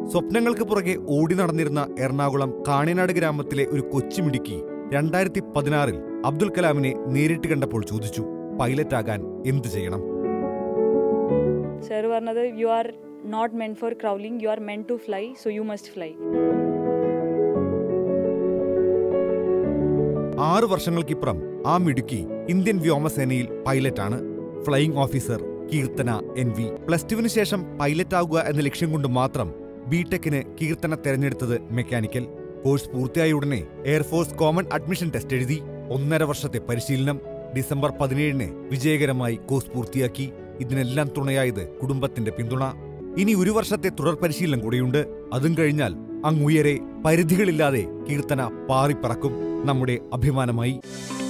സ്വപ്നങ്ങൾക്ക് പുറകെ ഓടി നടന്നിരുന്ന എറണാകുളം കാണിനാട് ഗ്രാമത്തിലെ ഒരു കൊച്ചുമിടുക്കി രണ്ടായിരത്തി പതിനാറിൽ അബ്ദുൽ കലാമിനെ നേരിട്ട് കണ്ടപ്പോൾ ചോദിച്ചു പൈലറ്റാകാൻ എന്തു ചെയ്യണം സർ പറഞ്ഞത് you are not men for crawling you are men to fly so you must fly ആറ് വർഷങ്ങൾക്കിപ്പുറം ആ മിടുക്കി ഇന്ത്യൻ വ്യോമസേനയിൽ പൈലറ്റാണ് flying officer Keerthana N V plus ടുവിന് ശേഷം പൈലറ്റാകുക എന്ന ലക്ഷ്യം കൊണ്ട് മാത്രം ബിടെക്കിന് കീർത്തന തെരഞ്ഞെടുത്തത് മെക്കാനിക്കൽ കോഴ്സ് പൂർത്തിയായ ഉടനെ എയർഫോഴ്സ് കോമൺ അഡ്മിഷൻ ടെസ്റ്റ് എഴുതി ഒന്നര വർഷത്തെ പരിശീലനം ഡിസംബർ പതിനേഴിന് വിജയകരമായി കോഴ്സ് പൂർത്തിയാക്കി ഇതിനെല്ലാം തുണയായത് കുടുംബത്തിന്റെ പിന്തുണ ഇനി ഒരു വർഷത്തെ തുടർ പരിശീലനം കൂടിയുണ്ട് അതും കഴിഞ്ഞാൽ അങ്ങുയരെ പരിധികളില്ലാതെ കീർത്തന പാറിപ്പറക്കും നമ്മുടെ അഭിമാനമായി